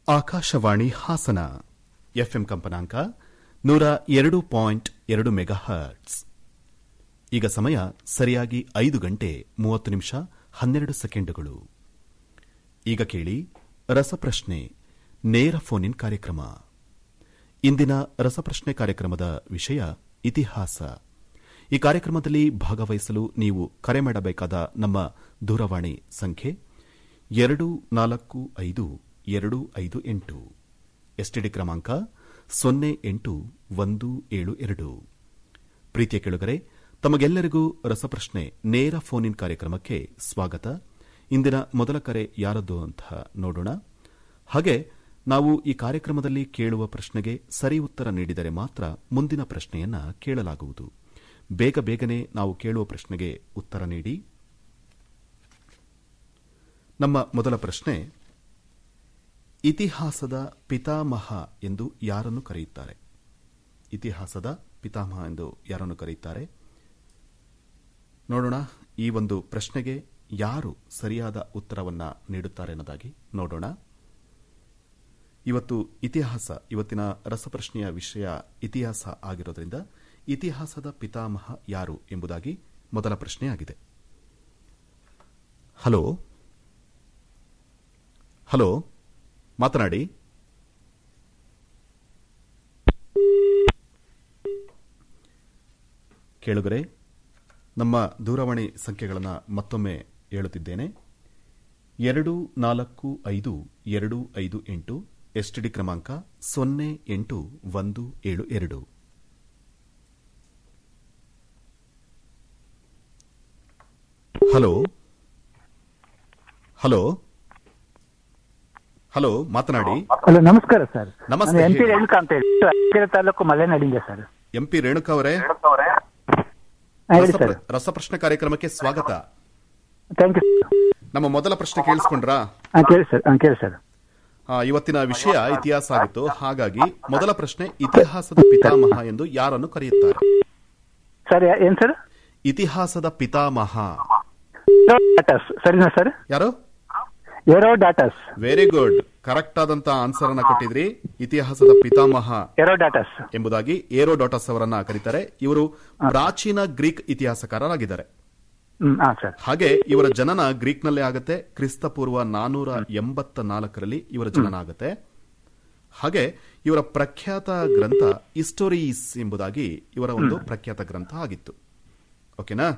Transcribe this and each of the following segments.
Akashvani Hassan FM ಕಂಪನಾಂಕ ನೂರ ಎರಡು ಪಾಯಿಂಟ್ ಎರಡು ಮೆಗಾ ಹರ್ಟ್ಸ್ ಈಗ ಸಮಯ ಸರಿಯಾಗಿ ಐದು ಗಂಟೆ ಮೂವತ್ತು ನಿಮಿಷ ಹನ್ನೆರಡು ಸೆಕೆಂಡುಗಳು ಈಗ ಕೇಳಿ ರಸಪ್ರಶ್ನೆ ನೇರ ಫೋನ್ ಇನ್ ಕಾರ್ಯಕ್ರಮ ಇಂದಿನ ರಸಪ್ರಶ್ನೆ ಕಾರ್ಯಕ್ರಮದ ವಿಷಯ ಇತಿಹಾಸ ಈ ಕಾರ್ಯಕ್ರಮದಲ್ಲಿ ಭಾಗವಹಿಸಲು ನೀವು ಕರೆ ಮಾಡಬೇಕಾದ ನಮ್ಮ ದೂರವಾಣಿ ಸಂಖ್ಯೆ ಎರಡು ನಾಲ್ಕು ಐದು ಎರಡು ಐದು ಎಂಟು ಎಸ್ಟಿಡಿ ಕ್ರಮಾಂಕ ಸೊನ್ನೆ ಎಂಟು ಒಂದು ಏಳು ಎರಡು ಪ್ರೀತಿಯ ಕೆಳುಗರೆ ತಮಗೆಲ್ಲರಿಗೂ ರಸಪ್ರಶ್ನೆ ನೇರ ಫೋನ್ ಇನ್ ಕಾರ್ಯಕ್ರಮಕ್ಕೆ ಸ್ವಾಗತ ಇಂದಿನ ಮೊದಲ ಕರೆ ಯಾರದ್ದು ಅಂತ ನೋಡೋಣ ಹಾಗೆ ನಾವು ಈ ಕಾರ್ಯಕ್ರಮದಲ್ಲಿ ಕೇಳುವ ಪ್ರಶ್ನೆಗೆ ಸರಿ ಉತ್ತರ ನೀಡಿದರೆ ಮಾತ್ರ ಮುಂದಿನ ಪ್ರಶ್ನೆಯನ್ನ ಕೇಳಲಾಗುವುದು ಬೇಗ ಬೇಗನೆ ನಾವು ಕೇಳುವ ಪ್ರಶ್ನೆಗೆ ಉತ್ತರ ನೀಡಿ ನಮ್ಮ ಮೊದಲ ಪ್ರಶ್ನೆ ಇತಿಹಾಸದ ಪಿತಾಮಹ ಎಂದು ಯಾರನ್ನು ಕರೆಯುತ್ತಾರೆ ಇತಿಹಾಸದ ಪಿತಾಮಹ ಎಂದು ಯಾರನ್ನು ಕರೆಯುತ್ತಾರೆ ನೋಡೋಣ ಈ ಒಂದು ಪ್ರಶ್ನೆಗೆ ಯಾರು ಸರಿಯಾದ ಉತ್ತರವನ್ನ ನೀಡುತ್ತಾರೆ ಅನ್ನೋದಾಗಿ ನೋಡೋಣ ಇವತ್ತು ಇತಿಹಾಸ ಇವತ್ತಿನ ರಸಪ್ರಶ್ನೆಯ ವಿಷಯ ಇತಿಹಾಸ ಆಗಿರೋದ್ರಿಂದ ಇತಿಹಾಸದ ಪಿತಾಮಹ ಯಾರು ಎಂಬುದಾಗಿ ಮೊದಲ ಪ್ರಶ್ನೆಯಾಗಿದೆ ಹಲೋ ಹಲೋ ಮಾತನಾಡಿ ಕೇಳುಗರೆ ನಮ್ಮ ದೂರವಾಣಿ ಸಂಖ್ಯೆಗಳನ್ನು ಮತ್ತೊಮ್ಮೆ ಹೇಳುತ್ತಿದ್ದೇನೆ ಎರಡು ನಾಲ್ಕು ಐದು ಎರಡು ಐದು ಎಂಟು ಎಸ್ಟಿಡಿ ಕ್ರಮಾಂಕ ಸೊನ್ನೆ ಎಂಟು ಒಂದು ಏಳು ಎರಡು ಹಲೋ ಹಲೋ ಹಲೋ ಮಾತನಾಡಿ ಹಲೋ ನಮಸ್ಕಾರ ಸರ್ ನಮಸ್ತೆ, ಎಂ ಪಿ ಹೇಳಿ. ರೇಣುಕಾ ಅಂತ ಹೇಳಿ ಅರಕೆರೆ ತಾಲೂಕು ಮಲೆನಾಡಿಂದ ಸರ್ ಎಂ ಪಿ ರೇಣುಕಾ ಅವರೇ ಹಾ, ಹೇಳಿ ಸರ್ ರಸಪ್ರ- ರಸಪ್ರಶ್ನೆ ಕಾರ್ಯಕ್ರಮಕ್ಕೆ ಸ್ವಾಗತ ಥ್ಯಾಂಕ್ ಯು ನಮ್ಮ ಮೊದಲ ಪ್ರಶ್ನೆ ಕೇಳಿಸ್ಕೊಂಡ್ರಾ ಹಾ ಕೇಳಿ ಸರ್ ಹಾ ಕೇಳಿ ಸರ್ ಆ, ಇವತ್ತಿನ ವಿಷಯ ಇತಿಹಾಸ ಆಗಿತ್ತು ಹಾಗಾಗಿ ಮೊದಲ ಪ್ರಶ್ನೆ ಇತಿಹಾಸದ ಪಿತಾಮಹ ಎಂದು ಯಾರನ್ನು ಕರೆಯುತ್ತಾರೆ ಸರ್ ಯಾ- ಏನ್ ಸರ್ ಇತಿಹಾಸದ ಪಿತಾಮಹ ಏರೋ ಡಾಟಸ್ ಸರಿನಾ ಸರ್ ಯಾರು ಏರೋ ಡಾಟಸ್ ವೆರಿ ಗುಡ್ ಕರೆಕ್ಟ್ ಆದಂತ ಆನ್ಸರ್ ಅನ್ನ ಕೊಟ್ಟಿದ್ರಿ ಇತಿಹಾಸದ ಪಿತಾಮಹ ಏರೋ ಡಾಟಸ್ ಎಂಬುದಾಗಿ ಏರೋಡಾಟಸ್ ಅವರನ್ನ ಕರೀತಾರೆ ಇವರು ಪ್ರಾಚೀನ ಗ್ರೀಕ್ ಇತಿಹಾಸಕಾರರಾಗಿದ್ದಾರೆ ಹ್ಮ್ ಹಾ ಸರ್ ಹಾಗೆ ಇವರ ಜನನ ಗ್ರೀಕ್ನಲ್ಲೇ ಆಗುತ್ತೆ ಕ್ರಿಸ್ತಪೂರ್ವ ನಾನೂರ ಎಂಬತ್ತ ನಾಲ್ಕರಲ್ಲಿ ಇವರ ಜನನ ಆಗುತ್ತೆ ಹಾಗೆ ಇವರ ಪ್ರಖ್ಯಾತ ಗ್ರಂಥ ಹಿಸ್ಟೋರೀಸ್ ಎಂಬುದಾಗಿ ಇವರ ಒಂದು ಪ್ರಖ್ಯಾತ ಗ್ರಂಥ ಆಗಿತ್ತು ಓಕೆನಾ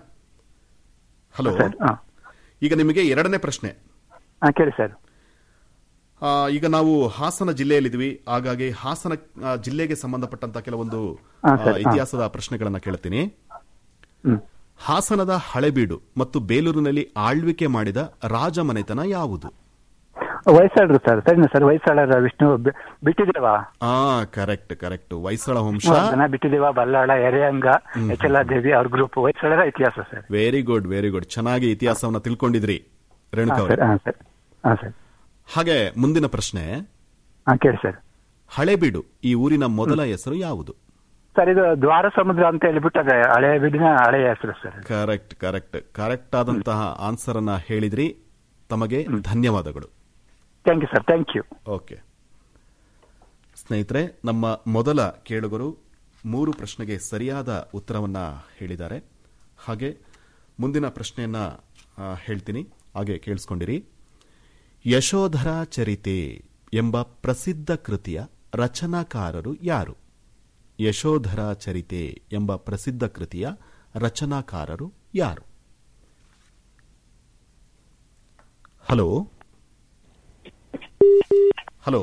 ಹಲೋ ಸರ್ ಹಾ ಈಗ ನಿಮಗೆ ಎರಡನೇ ಪ್ರಶ್ನೆ ಹಾ ಕೇಳಿ ಸರ್ ಆ, ಈಗ ನಾವು ಹಾಸನ ಜಿಲ್ಲೆಯಲ್ಲಿದ್ವಿ ಹಾಗಾಗಿ ಹಾಸನ ಆ, ಜಿಲ್ಲೆಗೆ ಸಂಬಂಧಪಟ್ಟಂತ ಕೆಲವೊಂದು ಹಾ, ಆ, ಸರ್, ಹಾ. ಇತಿಹಾಸದ ಪ್ರಶ್ನೆಗಳನ್ನ ಕೇಳ್ತೀನಿ ಹ್ಮ್ ಹಾಸನದ ಹಳೆಬೀಡು ಮತ್ತು ಬೇಲೂರಿನಲ್ಲಿ ಆಳ್ವಿಕೆ ಮಾಡಿದ ರಾಜಮನೆತನ ಯಾವುದು ವಯಸ್ಸಾಳ್ರು ಸರ್ ಸರಿನಾ ಸರ್ ವಯಸ್ಸಾಳರ ವಿಷ್ಣು ಬಿ- ಬಿಟ್ಟಿದೇವ ಆ ಕರೆಕ್ಟ್ ಕರೆಕ್ಟ್ ಹೊಯ್ಸಳ ವಂಶ ಜನ ಬಿಟ್ಟಿದೇವ ಬಲ್ಲಾಳ ಎರೆಯಂಗ ದೇವಿ ಅವ್ರ ಗ್ರೂಪ್ ವಯಸ್ಸಾಳರ ಇತಿಹಾಸ sir very good very good ಚೆನ್ನಾಗಿ ಇತಿಹಾಸವನ್ನ ತಿಳ್ಕೊಂಡಿದ್ರಿ ಹಾ ರೇಣುಕಾ ಸರ್ ಅವರೇ ಹಾ ಸರ್ ಹಾ ಸರ್ ಹಾಗೆ ಮುಂದಿನ ಪ್ರಶ್ನೆ ಹಾ ಕೇಳಿ ಸರ್ ಹಳೆಬೀಡು ಈ ಊರಿನ ಮೊದಲ ಹೆಸರು ಯಾವುದು ಸರ್ ಇದು ದ್ವಾರ ಸಮುದ್ರ ಅಂತ ಹೇಳ್ಬಿಟ್ಟು ಅದೇ ಹಳೆಯ ಬಿಡಿನ ಹಳೆಯ ಹೆಸರು ಸರ್ ಕರೆಕ್ಟ್ ಕರೆಕ್ಟ್ ಕರೆಕ್ಟ್ ಆದಂತಹ ಆನ್ಸರ್ ಅನ್ನ ಹೇಳಿದ್ರಿ ತಮಗೆ ಧನ್ಯವಾದಗಳು thank you sir thank you okay ಸ್ನೇಹಿತರೆ ನಮ್ಮ ಮೊದಲ ಕೇಳುಗರು ಮೂರು ಪ್ರಶ್ನೆಗೆ ಸರಿಯಾದ ಉತ್ತರವನ್ನ ಹೇಳಿದ್ದಾರೆ ಹಾಗೆ ಮುಂದಿನ ಪ್ರಶ್ನೆಯನ್ನ ಆ, ಹೇಳ್ತೀನಿ ಹಾಗೆ ಕೇಳಿಸ್ಕೊಂಡಿರಿ ಯಶೋಧರ ಚರಿತೆ ಎಂಬ ಪ್ರಸಿದ್ಧ ಕೃತಿಯ ರಚನಾಕಾರರು ಯಾರು ಯಶೋಧರ ಚರಿತೆ ಎಂಬ ಪ್ರಸಿದ್ಧ ಕೃತಿಯ ರಚನಾಕಾರರು ಯಾರು ಹಲೋ ಹಲೋ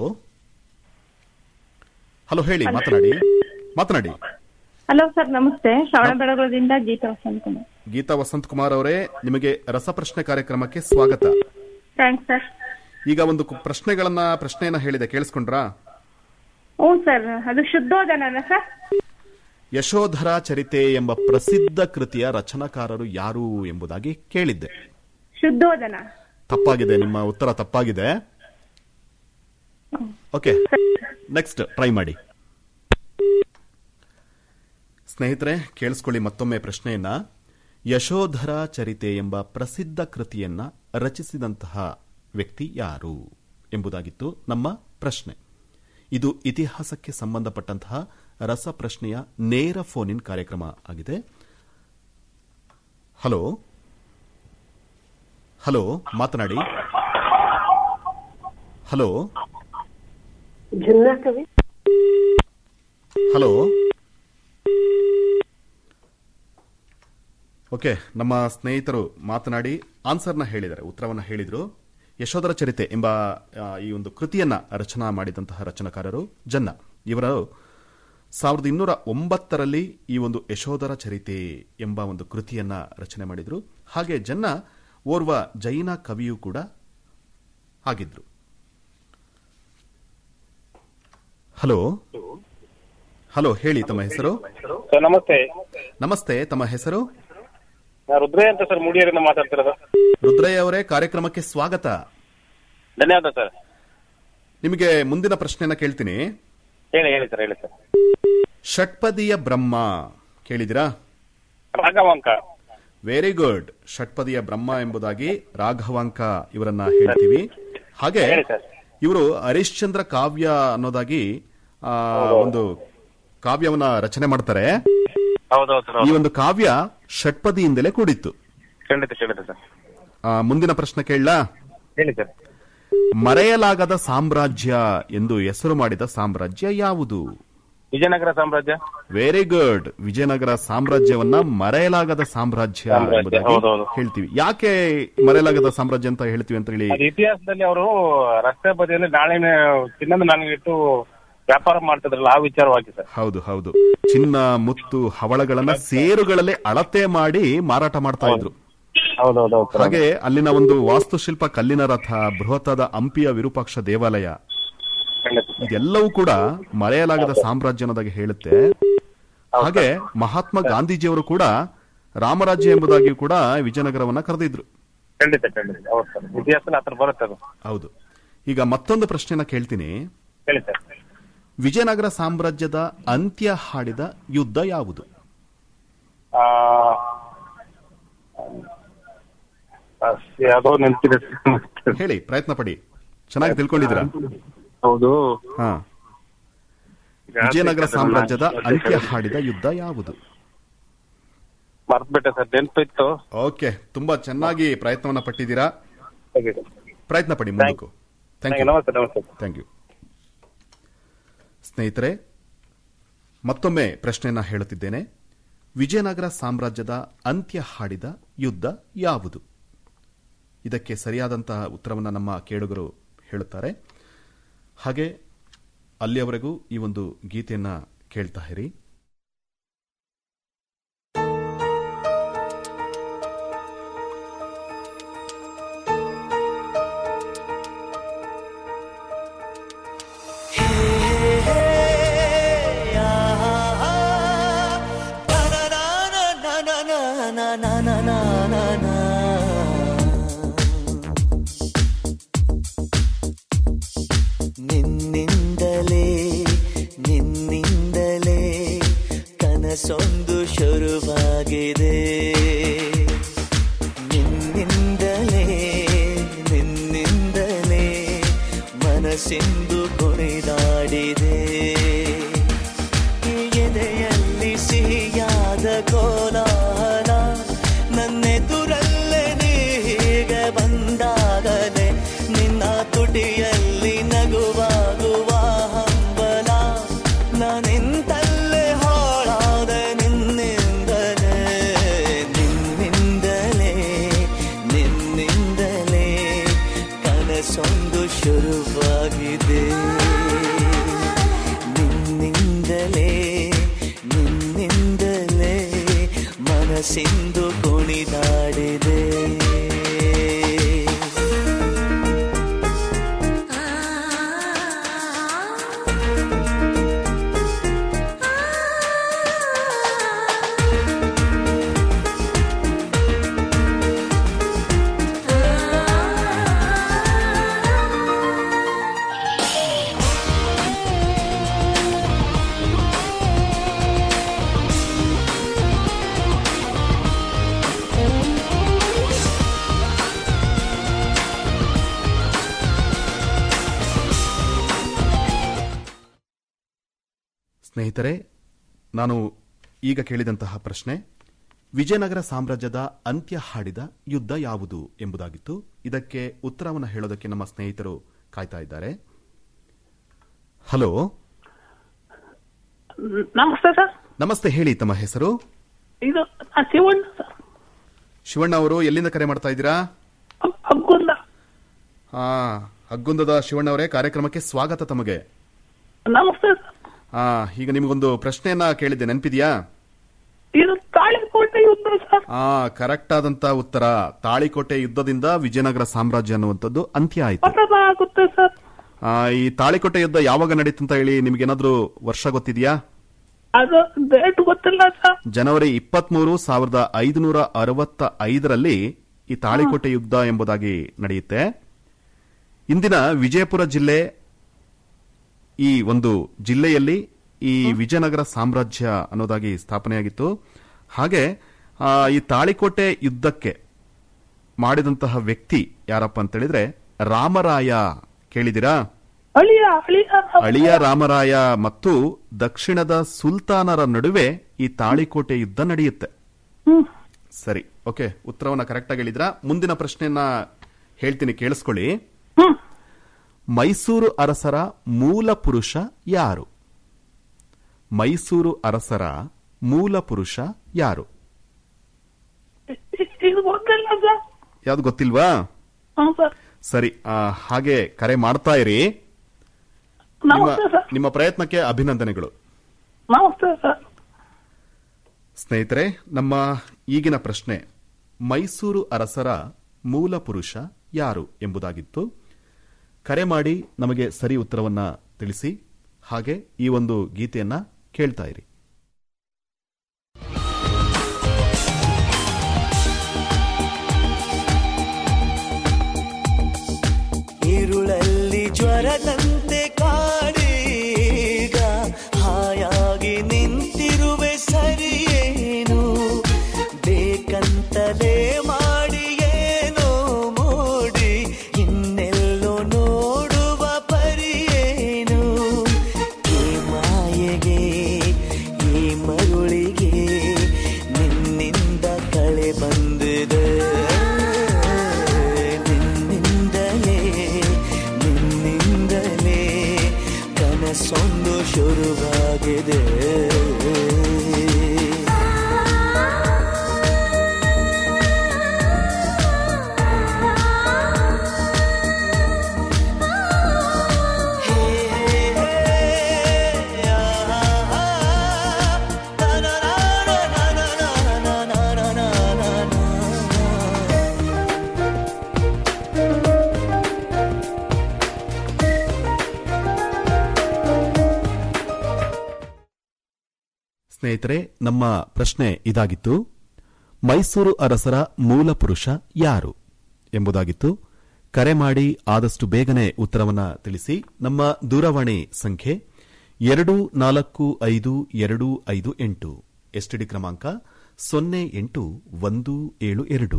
ಹಲೋ ಹೇಳಿ ಮಾತನಾಡಿ ಮಾತನಾಡಿ ಹಲೋ ಸರ್ ನಮಸ್ತೆ ಶ್ರವಣಬೆಳಗೊಳದಿಂದ ಗೀತಾ ವಸಂತ್ ಕುಮಾರ್ ಗೀತಾ ವಸಂತ್ ಕುಮಾರ್ ಅವರೇ ನಿಮಗೆ ರಸಪ್ರಶ್ನೆ ಕಾರ್ಯಕ್ರಮಕ್ಕೆ ಸ್ವಾಗತ ಥ್ಯಾಂಕ್ಸ್ ಸರ್ ಈಗ ಒಂದು ಕು- ಪ್ರಶ್ನೆಗಳನ್ನ ಪ್ರಶ್ನೆಯನ್ನ ಹೇಳಿದೆ ಕೇಳಿಸ್ಕೊಂಡ್ರಾ ಹ್ಞೂ ಸರ್ ಅದು ಶುದ್ಧೋಧನನ ಸರ್ ಯಶೋಧರ ಚರಿತೆ ಎಂಬ ಪ್ರಸಿದ್ಧ ಕೃತಿಯ ರಚನಾಕಾರರು ಯಾರು ಎಂಬುದಾಗಿ ಕೇಳಿದ್ದೆ ಶುದ್ಧೋಧನ ತಪ್ಪಾಗಿದೆ ನಿಮ್ಮ ಉತ್ತರ ತಪ್ಪಾಗಿದೆ ಓಕೆ ನೆಕ್ಸ್ಟ್ ಟ್ರೈ ಮಾಡಿ ಸ್ನೇಹಿತರೆ ಕೇಳಿಸ್ಕೊಳ್ಳಿ ಮತ್ತೊಮ್ಮೆ ಪ್ರಶ್ನೆಯನ್ನ ಯಶೋಧರ ಚರಿತೆ ಎಂಬ ಪ್ರಸಿದ್ಧ ಕೃತಿಯನ್ನ ರಚಿಸಿದಂತಹ ವ್ಯಕ್ತಿ ಯಾರು ಎಂಬುದಾಗಿತ್ತು ನಮ್ಮ ಪ್ರಶ್ನೆ ಇದು ಇತಿಹಾಸಕ್ಕೆ ಸಂಬಂಧಪಟ್ಟಂತಹ ರಸಪ್ರಶ್ನೆಯ ನೇರ ಫೋನ್ ಇನ್ ಕಾರ್ಯಕ್ರಮ ಆಗಿದೆ ಹಲೋ ಹಲೋ ಮಾತನಾಡಿ ಹಲೋ ಜನ್ನ ಕವಿ ಹಲೋ ಓಕೆ ನಮ್ಮ ಸ್ನೇಹಿತರು ಮಾತನಾಡಿ ಆನ್ಸರ್ನ ಹೇಳಿದ್ದಾರೆ ಉತ್ತರವನ್ನ ಹೇಳಿದ್ರು ಯಶೋಧರ ಚರಿತೆ ಎಂಬ ಆ, ಈ ಒಂದು ಕೃತಿಯನ್ನ ರಚನಾ ಮಾಡಿದಂತಹ ರಚನಾಕಾರರು ಜನ್ನ ಇವರು ಸಾವಿರದ ಇನ್ನೂರ ಒಂಬತ್ತರಲ್ಲಿ ಈ ಒಂದು ಯಶೋಧರ ಚರಿತೆ ಎಂಬ ಒಂದು ಕೃತಿಯನ್ನ ರಚನೆ ಮಾಡಿದ್ರು ಹಾಗೆ ಜನ್ನ ಓರ್ವ ಜೈನ ಕವಿಯೂ ಕೂಡ ಆಗಿದ್ರು ಹಲೋ ಹಲೋ ಹೇಳಿ ತಮ್ಮ ಹೆಸರು ಸರ್ ನಮಸ್ತೆ ನಮಸ್ತೆ ತಮ್ಮ ಹೆಸರು ನಾನು ರುದ್ರಯ್ಯ ಅಂತ ಸರ್ ಮೂಡಿಯರಿಂದ ಮಾತಾಡ್ತಿರೋದು ರುದ್ರಯ್ಯ ಅವರೇ ಕಾರ್ಯಕ್ರಮಕ್ಕೆ ಸ್ವಾಗತ ಧನ್ಯವಾದ ಸರ್ ನಿಮಗೆ ಮುಂದಿನ ಪ್ರಶ್ನೆನ ಕೇಳ್ತೀನಿ ಹೇಳಿ ಹೇಳಿ ಸರ್ ಹೇಳಿ ಸರ್ ಷಟ್ಪದಿಯ ಬ್ರಹ್ಮ ಕೇಳಿದಿರಾ ರಾಘವಾಂಕ ವೆರಿ ಗುಡ್ ಷಟ್ಪದಿಯ ಬ್ರಹ್ಮ ಎಂಬುದಾಗಿ ರಾಘವಾಂಕ ಇವರನ್ನ ಹೇಳ್ತೀವಿ ಹಾಗೆ ಹೇಳಿ ಸರ್. ಇವರು ಹರಿಶ್ಚಂದ್ರ ಕಾವ್ಯ ಅನ್ನೋದಾಗಿ ಆ, ಒಂದು ಕಾವ್ಯವನ್ನ ರಚನೆ ಮಾಡ್ತಾರೆ ಹೌದೌದು ಸರ್ ಈ ಹೌದು. ಒಂದು ಕಾವ್ಯ ಷಟ್ಪದಿಯಿಂದಲೇ ಕೂಡಿತ್ತು ಖಂಡಿತ ಖಂಡಿತ ಸರ್ ಆ, ಮುಂದಿನ ಪ್ರಶ್ನೆ ಕೇಳಲಾ ಹೇಳಿ ಸರ್ ಮರೆಯಲಾಗದ ಸಾಮ್ರಾಜ್ಯ ಎಂದು ಹೆಸರು ಮಾಡಿದ ಸಾಮ್ರಾಜ್ಯ ಯಾವುದು ವಿಜಯನಗರ ಸಾಮ್ರಾಜ್ಯ ವೆರಿ ಗುಡ್ ವಿಜಯನಗರ ಸಾಮ್ರಾಜ್ಯವನ್ನ ಮರೆಯಲಾಗದ ಸಾಮ್ರಾಜ್ಯ ಸಾಮ್ರಾಜ್ಯ, ಎಂಬುದಾಗಿ ಹೌದೌದು. ಹೇಳ್ತೀವಿ ಯಾಕೆ ಮರೆಯಲಾಗದ ಸಾಮ್ರಾಜ್ಯ ಅಂತ ಹೇಳ್ತೀವಿ ಅಂತ ಹೇಳಿ ಅದು ಇತಿಹಾಸದಲ್ಲಿ ಅವರು ರಸ್ತೆ ಬದಿಯಲ್ಲಿ ನಾಳೆನ ಚಿನ್ನದ ನಾಣ್ಯಗಿಟ್ಟು ವ್ಯಾಪಾರ ಮಾಡ್ತಿದ್ರಲ್ಲ ಆ ವಿಚಾರವಾಗಿ ಸರ್ ಹೌದು ಹೌದು ಚಿನ್ನ ಮುತ್ತು ಹವಳಗಳನ್ನ ಸೇರುಗಳಲ್ಲೇ ಅಳತೆ ಮಾಡಿ ಮಾರಾಟ ಮಾಡ್ತಾ ಇದ್ರು ಹೌದೌದು ಸರ್ ಹಾಗೆ ಅಲ್ಲಿನ ಒಂದು ವಾಸ್ತುಶಿಲ್ಪ ಕಲ್ಲಿನ ರಥ ಬೃಹತ್ತಾದ ಹಂಪಿಯ ವಿರೂಪಾಕ್ಷ ದೇವಾಲಯ ಖಂಡಿತ ಇದೆಲ್ಲವೂ ಕೂಡ ಮರೆಯಲಾಗದ ಸಾಮ್ರಾಜ್ಯ ಅನ್ನೋದಾಗಿ ಹೇಳುತ್ತೆ ಹಾಗೆ ಮಹಾತ್ಮ ಗಾಂಧೀಜಿಯವರು ಕೂಡ ರಾಮರಾಜ್ಯ ಎಂಬುದಾಗಿ ಕೂಡ ವಿಜಯನಗರವನ್ನ ಕರೆದಿದ್ರು ಖಂಡಿತ ಖಂಡಿತ ಹೌದು ಸರ್ ಇತಿಹಾಸದಲ್ಲಿ ಆತರ ಬರುತ್ತೆ ಅದು ಹೌದು ಈಗ ಮತ್ತೊಂದು ಪ್ರಶ್ನೆನ ಕೇಳ್ತೀನಿ ಹೇಳಿ ಸರ್ ವಿಜಯನಗರ ಸಾಮ್ರಾಜ್ಯದ ಅಂತ್ಯ ಹಾಡಿದ ಯುದ್ಧ ಯಾವುದು ಆ, ಆ, ಯಾವುದೋ ನೆನಪಿದೆ ಹೇಳಿ ಪ್ರಯತ್ನ ಪಡಿ ಚೆನ್ನಾಗಿ ತಿಳ್ಕೊಂಡಿದ್ದೀರಾ ಹೌದು ಹಾ ವಿಜಯನಗರ ಸಾಮ್ರಾಜ್ಯದ ಅಂತ್ಯ ಹಾಡಿದ ಯುದ್ಧ ಯಾವುದು ಮರ್ತ್ಬಿಟ್ಟೆ ಸರ್ ನೆನಪಿತ್ತು ಓಕೆ ತುಂಬಾ ಚೆನ್ನಾಗಿ ಪ್ರಯತ್ನವನ್ನ ಪಟ್ಟಿದ್ದೀರಾ ಓಕೆ ಸರ್ ಪ್ರಯತ್ನ ಪಡಿ ಮುಂದಕ್ಕೂ ಥ್ಯಾಂಕ್ ಯು ನಮಸ್ತೆ ನಮಸ್ತೆ ಥ್ಯಾಂಕ್ ಯು ಸ್ನೇಹಿತರೆ ಮತ್ತೊಮ್ಮೆ ಪ್ರಶ್ನೆಯನ್ನ ಹೇಳುತ್ತಿದ್ದೇನೆ ವಿಜಯನಗರ ಸಾಮ್ರಾಜ್ಯದ ಅಂತ್ಯ ಹಾಡಿದ ಯುದ್ಧ ಯಾವುದು ಇದಕ್ಕೆ ಸರಿಯಾದಂತಹ ಉತ್ತರವನ್ನು ನಮ್ಮ ಕೇಳುಗರು ಹೇಳುತ್ತಾರೆ ಹಾಗೆ ಅಲ್ಲಿಯವರೆಗೂ ಈ ಒಂದು ಗೀತೆಯನ್ನ ಕೇಳ್ತಾ ಇರಿ ನಿನ್ನಿಂದಲೇ ನಿನ್ನಿಂದಲೇ ಕನಸೊಂದು ಶುರುವಾಗಿದೆ ನಿನ್ನಿಂದಲೇ ನಿನ್ನಿಂದಲೇ ಮನಸ್ಸಿಂದು ಕುಣಿದಾಡಿದೆ ಈ ಎದೆಯಲ್ಲಿ ಸಿಹಿಯಾದ ಕೋಲಾಹಲ ನನ್ನೆದುರಲ್ಲೇ ನೀ ಹೀಗೆ ಬಂದಾಗಲೇ ನಿನ್ನ ತುಟಿಯಲ್ಲಿ ನಗುವಾಗುವ ಹಂಬಲ ನಾನಿಂತಲ್ಲೇ ಹಾಳಾದ ನಿನ್ನಿಂದಲೇ ನಿನ್ನಿಂದಲೇ ನಿನ್ನಿಂದಲೇ ಕನಸೊಂದು ಶುರುವಾಗಿದೆ ಸ್ನೇಹಿತರೆ ನಾನು ಈಗ ಕೇಳಿದಂತಹ ಪ್ರಶ್ನೆ ವಿಜಯನಗರ ಸಾಮ್ರಾಜ್ಯದ ಅಂತ್ಯ ಹಾಡಿದ ಯುದ್ಧ ಯಾವುದು ಎಂಬುದಾಗಿತ್ತು ಇದಕ್ಕೆ ಉತ್ತರವನ್ನು ಹೇಳೋದಕ್ಕೆ ನಮ್ಮ ಸ್ನೇಹಿತರು ಕಾಯ್ತಾ ಇದ್ದಾರೆ ಹಲೋ ನಮಸ್ತೆ ಸರ್ ನಮಸ್ತೆ ಹೇಳಿ ತಮ್ಮ ಹೆಸರು ಇದು ನಾ ಶಿವಣ್ಣ ಸರ್ ಶಿವಣ್ಣ ಅವರು ಎಲ್ಲಿಂದ ಕರೆ ಮಾಡ್ತಾ ಇದ್ದೀರಾ ಹಗ್- ಹಗ್ಗುಂದ ಹಾ ಹಗ್ಗುಂದದ ಶಿವಣ್ಣ ಅವರೇ ಕಾರ್ಯಕ್ರಮಕ್ಕೆ ಸ್ವಾಗತ ತಮಗೆ ನಮಸ್ತೆ ಸರ್ ಆ ಈಗ ನಿಮಗೊಂದು ಪ್ರಶ್ನೆಯನ್ನ ಕೇಳಿದ್ದೆ ನೆನಪಿದ್ಯಾ ಇದು ತಾಳಿಕೋಟೆ ಯುದ್ಧ ಸರ್ ಆ ಕರೆಕ್ಟ್ ಆದಂತ ಉತ್ತರ ತಾಳಿಕೋಟೆ ಯುದ್ಧದಿಂದ ವಿಜಯನಗರ ಸಾಮ್ರಾಜ್ಯ ಅನ್ನುವಂಥದ್ದು ಅಂತ್ಯ ಆಯಿತು ಪತನ ಆಗುತ್ತೆ ಸರ್ ಆ, ಈ ತಾಳಿಕೋಟೆ ಯುದ್ಧ ಯಾವಾಗ ನಡೀತು ಅಂತ ಹೇಳಿ ನಿಮ್ಗೇನಾದ್ರೂ ವರ್ಷ ಗೊತ್ತಿದೆಯಾ ಅದು ಡೇಟ್ ಗೊತ್ತಿಲ್ಲ ಸರ್ ಜನವರಿ ಇಪ್ಪತ್ಮೂರು ಸಾವಿರದ ಐದುನೂರ ಅರವತ್ತ ಐದರಲ್ಲಿ ಈ ತಾಳಿಕೋಟೆ ಯುದ್ಧ ಎಂಬುದಾಗಿ ನಡೆಯುತ್ತೆ ಇಂದಿನ ವಿಜಯಪುರ ಜಿಲ್ಲೆ ಈ ಒಂದು ಜಿಲ್ಲೆಯಲ್ಲಿ ಈ ವಿಜಯನಗರ ಸಾಮ್ರಾಜ್ಯ ಅನ್ನೋದಾಗಿ ಸ್ಥಾಪನೆಯಾಗಿತ್ತು ಹಾಗೆ ಆ, ಈ ತಾಳಿಕೋಟೆ ಯುದ್ಧಕ್ಕೆ ಮಾಡಿದಂತಹ ವ್ಯಕ್ತಿ ಯಾರಪ್ಪ ಅಂತ ಹೇಳಿದ್ರೆ ರಾಮರಾಯ ಕೇಳಿದಿರಾ ಅಳಿಯ ಅಳಿಯ ಅಳಿಯ ರಾಮರಾಯ ಮತ್ತು ದಕ್ಷಿಣದ ಸುಲ್ತಾನರ ನಡುವೆ ಈ ತಾಳಿಕೋಟೆ ಯುದ್ಧ ನಡೆಯುತ್ತೆ ಹ್ಮ್ ಸರಿ ಓಕೆ ಉತ್ತರವನ್ನ ಕರೆಕ್ಟ್ ಆಗಿ ಹೇಳಿದ್ರ ಮುಂದಿನ ಪ್ರಶ್ನೆಯನ್ನ ಹೇಳ್ತೀನಿ ಕೇಳಿಸ್ಕೊಳ್ಳಿ ಹ್ಮ್ ಮೈಸೂರು ಅರಸರ ಮೂಲ ಪುರುಷ ಯಾರು ಮೈಸೂರು ಅರಸರ ಮೂಲ ಪುರುಷ ಯಾರು ಇ- ಇ- ಇದು ಗೊತ್ತಿಲ್ಲ ಸರ್ ಯಾವ್ದು ಗೊತ್ತಿಲ್ವಾ ಹ್ಮ್ ಸರ್ ಸರಿ ಆ, ಹಾಗೆ ಕರೆ ಮಾಡ್ತಾ ಇರಿ ನಿಮ್ಮ ನಮಸ್ತೆ ಸರ್ ನಿಮ್ಮ ಪ್ರಯತ್ನಕ್ಕೆ ಅಭಿನಂದನೆಗಳು ನಮಸ್ತೆ ಸರ್ ಸ್ನೇಹಿತರೆ ನಮ್ಮ ಈಗಿನ ಪ್ರಶ್ನೆ ಮೈಸೂರು ಅರಸರ ಮೂಲ ಪುರುಷ ಯಾರು ಎಂಬುದಾಗಿತ್ತು ಕರೆ ಮಾಡಿ ನಮಗೆ ಸರಿ ಉತ್ತರವನ್ನ ತಿಳಿಸಿ ಹಾಗೆ ಈ ಒಂದು ಗೀತೆಯನ್ನ ಕೇಳ್ತಾ ಇರಿ ഇരുളಲ್ಲಿ ಜ್ವರದಂತೆ ಕಾಡೀಗ ಹಾಯಾಗಿ ನಿಂತಿರುವೆ ಸರಿಯೇನು ಬೇಕಂತಲೇ ಮಾಡಿ ಏನೋ ಮೋಡಿ ಇನ್ನೆಲ್ಲೋ ನೋಡುವ ಪರಿಯೇನು ಈ ಮಾಯೆಗೆ ಈ ಮರುಳಿಗೆ ನಿನ್ನಿಂದ ಕಳೆ ಬಂದಿದೆ ನಿನ್ನಿಂದಲೇ ನಿನ್ನಿಂದಲೇ ಕನಸೊಂದು ಶುರುವಾಗಿದೆ ಹೇ, ಹೇ, ಹೇ, ಆ, ಆ, ಆ, ನಾ, ನಾ, ನಾ, ನಾ, ನಾ, ನಾ, ನಾ, ನಾ, ನಾ, ನಾ, ನಾ. ಸ್ನೇಹಿತರೆ ನಮ್ಮ ಪ್ರಶ್ನೆ ಇದಾಗಿತ್ತು ಮೈಸೂರು ಅರಸರ ಮೂಲ ಪುರುಷ ಯಾರು ಎಂಬುದಾಗಿತ್ತು ಕರೆ ಮಾಡಿ ಆದಷ್ಟು ಬೇಗನೆ ಉತ್ತರವನ್ನ ತಿಳಿಸಿ ನಮ್ಮ ದೂರವಾಣಿ ಸಂಖ್ಯೆ ಎರಡು ನಾಲ್ಕು ಐದು ಎರಡು ಐದು ಎಂಟು ಎಸ್ಟಿಡಿ ಕ್ರಮಾಂಕ ಸೊನ್ನೆ ಎಂಟು ಒಂದು ಏಳು ಎರಡು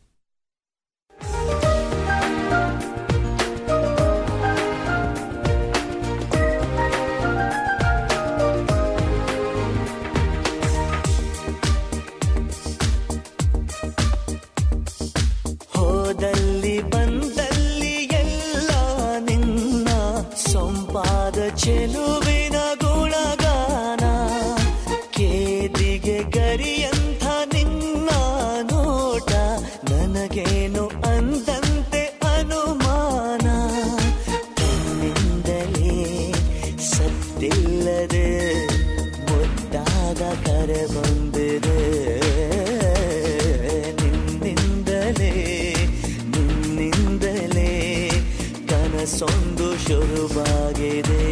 ಹೋದಲ್ಲಿ ಬಂದಲ್ಲಿ ಎಲ್ಲ ನಿನ್ನ ಸೊಂಪಾದ ಚೆಲುವಿನ ಗುಣಗಾನ ಕೇದಿಗೆ ಗರಿಯಂಥ ನಿನ್ನ ನೋಟ ನನಗೇನು ಅಂದಂತೆ ಅನುಮಾನ ನಿನ್ನಿಂದಲೇ ಸತ್ತಿಲ್ಲದೆ ಮುದ್ದಾದ ಕರೆ ಬಂದಿದೆ ನಿನ್ನಿಂದಲೇ ನಿನ್ನಿಂದಲೇ ಕನಸೊಂದು ಶುರುವಾಗಿದೆ